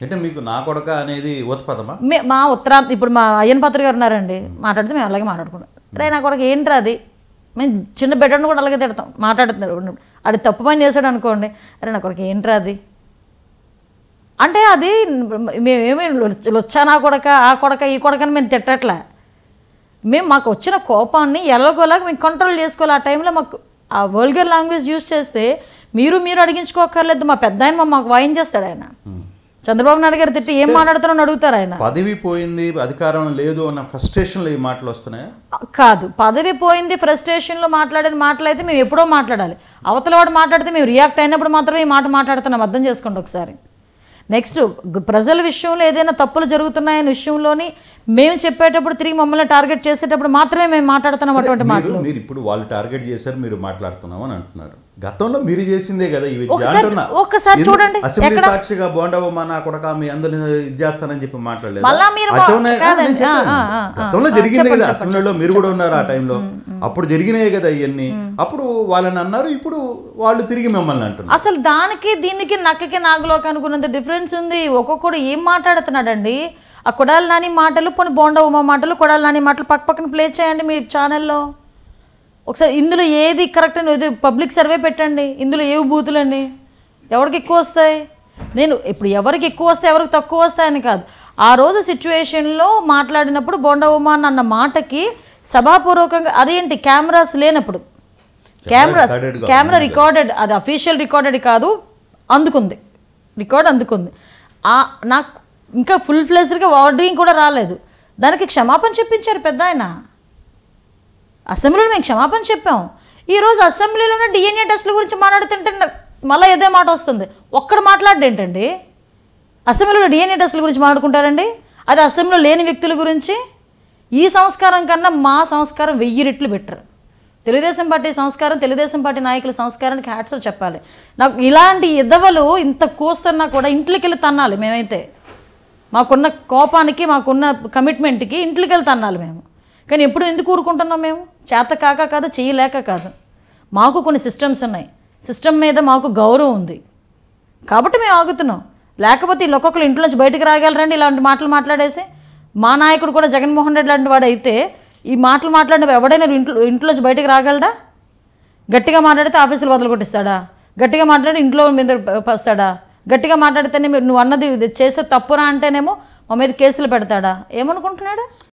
అంటే మీకు నా కొడక అనేది ఓతపదమా మే మా ఉత్తరాంత ఇప్పుడు మా అయ్యన్ పాత్ర గారు ఉన్నారండి మాట్లాడితే మేము అలాగే మాట్లాడుకుంటాం రే నా కొడుకు ఏంట్రా అది మేము చిన్న బిడ్డను కూడా అలాగే తిడతాం మాట్లాడుతున్నాడు అది తప్పు పని చేశాడు అనుకోండి అరే నా కొడుకు ఏంట్రా అది అంటే అది మేమేమి లొచ్చా నా కొడక ఆ కొడక ఈ కొడకని మేము తిట్టట్లే మేము మాకు వచ్చిన కోపాన్ని ఎలాగోలాగా మేము కంట్రోల్ చేసుకోవాలి ఆ టైంలో మాకు ఆ వల్గర్ లాంగ్వేజ్ యూజ్ చేస్తే మీరు మీరు అడిగించుకోకర్లేదు మా పెద్ద ఆయన మా- మాకు వాయించేస్తాడు ఆయన చంద్రబాబు నాయుడు గారు తిట్టి ఏం మాట్లాడుతున్నారని అడుగుతారు ఆయన పదవి పోయింది అధికారం లేదు అన్న ఫ్రస్ట్రేషన్లో ఈ మాటలు వస్తున్నాయా కాదు పదవి పోయింది ఫ్రస్ట్రేషన్లో మాట్లాడిన మాటలు అయితే మేము ఎప్పుడో మాట్లాడాలి అవతల వాడు మాట్లాడితే మేము రియాక్ట్ అయినప్పుడు మాత్రమే ఈ మాట మాట్లాడుతున్నాం అర్థం చేసుకోండి ఒకసారి నెక్స్ట్ ప్రజల విషయంలో ఏదైనా తప్పులు జరుగుతున్నాయనే విషయంలోని మేము చెప్పేటప్పుడు తిరిగి మమ్మల్ని టార్గెట్ చేసేటప్పుడు మాత్రమే మేము మాట్లాడుతున్నాం అటువంటి మాట మీరు మీరు ఇప్పుడు వాళ్ళు టార్గెట్ చేశారు మీరు మాట్లాడుతున్నాం అని అంటున్నారు గతంలో మీరు చేసిందే కదా ఈ విద్య ఒకసారి- అంటున్నా ఒక్కసారి ఎందుకు చూడండి. అసెంబ్లీ ఎక్కడ? సాక్షిగా బోండవమ్మ నా కొడక మీ అందరిని ఇది చేస్తానని చెప్పి మాట్లాడలేదు మళ్ళా మీరు మా- కాదండి. ఆ, ఆ, ఆ, ఆ. గతంలో జరిగింది కదా అసెంబ్లీలో మీరు కూడా ఉన్నారు ఆ టైంలో అప్పుడు జరిగినాయి కదా ఇవన్నీ అప్పుడు వాళ్ళని అన్నారు ఇప్పుడు వాళ్ళు తిరిగి మిమ్మల్ని అంటున్నారు అసలు దానికి దీనికి నక్కకి నాగులోకి అనుకున్నంత డిఫరెన్స్ ఉంది ఒక్కొక్కడు ఏం మాట్లాడుతున్నాడండి ఆ కొడాలి నాని మాటలు పోనీ బోండా ఉమా మాటలు కొడాలి నాని మాటలు పక్క పక్కన ప్లే చేయండి మీ ఛానల్లో ఒకసారి ఇందులో ఏది కరెక్ట్ అని ఇది పబ్లిక్ సర్వే పెట్టండి ఇందులో ఏవి బూతులండి ఎవరికి ఎక్కువ వస్తాయి నేను ఇప్పుడు ఎవరికి ఎక్కువ వస్తాయి ఎవరికి తక్కువ వస్తాయని కాదు ఆ రోజు సిచ్యువేషన్లో మాట్లాడినప్పుడు బోండా ఉమా అన్న మాటకి సభాపూర్వకంగా అదేంటి కెమెరాస్ లేనప్పుడు కెమెరాస్ recorded గా కెమెరా రికార్డెడ్ అది అఫీషియల్ రికార్డెడ్ కాదు అందుకుంది రికార్డ్ అందుకుంది ఆ నాకు ఇంకా ఫుల్ ఫ్లెజ్డ్గా ఆర్డరింగ్ కూడా రాలేదు దానికి క్షమాపణ చెప్పించారు పెద్ద ఆయన అసెంబ్లీలో మేము క్షమాపణ చెప్పాం ఈరోజు అసెంబ్లీలోనే డిఎన్ఏ టెస్ట్ల గురించి మాట్లాడుతుంటే నా- మళ్ళీ ఇదే మాట వస్తుంది ఒక్కడ మాట్లాడేంటండి అసెంబ్లీలో డిఎన్ఏ టెస్ట్ల గురించి మాట్లాడుకుంటారండి అది అసెంబ్లీలో లేని వ్యక్తుల గురించి ఈ సంస్కారం కన్నా మా సంస్కారం వెయ్యి రెట్లు బెటర్ తెలుగుదేశం పార్టీ సంస్కారం తెలుగుదేశం పార్టీ నాయకుల సంస్కారానికి హ్యాట్స్ చెప్పాలి నాకు ఇలాంటి ఇదవలు ఇంత కోస్తున్నా కూడా ఇంట్లోకి వెళ్ళి తన్నాలి మేమైతే మాకున్న కోపానికి మాకున్న కమిట్మెంట్కి ఇంట్లోకి వెళ్ళి తన్నాలి మేము కానీ ఎప్పుడు ఎందుకు ఊరుకుంటున్నాం మేము చేత కాక కాదు చేయలేక కాదు మాకు కొన్ని సిస్టమ్స్ ఉన్నాయి సిస్టమ్ మీద మాకు గౌరవం ఉంది కాబట్టి మేము ఆగుతున్నాం లేకపోతే వీళ్ళు ఒక్కొక్కరు ఇంట్లో నుంచి బయటకు రాగలరండి ఇలాంటి మాటలు మాట్లాడేసి మా నాయకుడు కూడా జగన్మోహన్ రెడ్డి లాంటి వాడు అయితే ఈ మాటలు మాట్లాడిన ఎవడైనా ఇంట్లో ఇంట్లోంచి బయటకు రాగలడా గట్టిగా మాట్లాడితే ఆఫీసులు వదలు కొట్టిస్తాడా గట్టిగా మాట్లాడి ఇంట్లో మీద పస్తాడా గట్టిగా మాట్లాడితేనే మీరు నువ్వు అన్నది చేసే తప్పురా అంటేనేమో మా మీద కేసులు పెడతాడా ఏమనుకుంటున్నాడు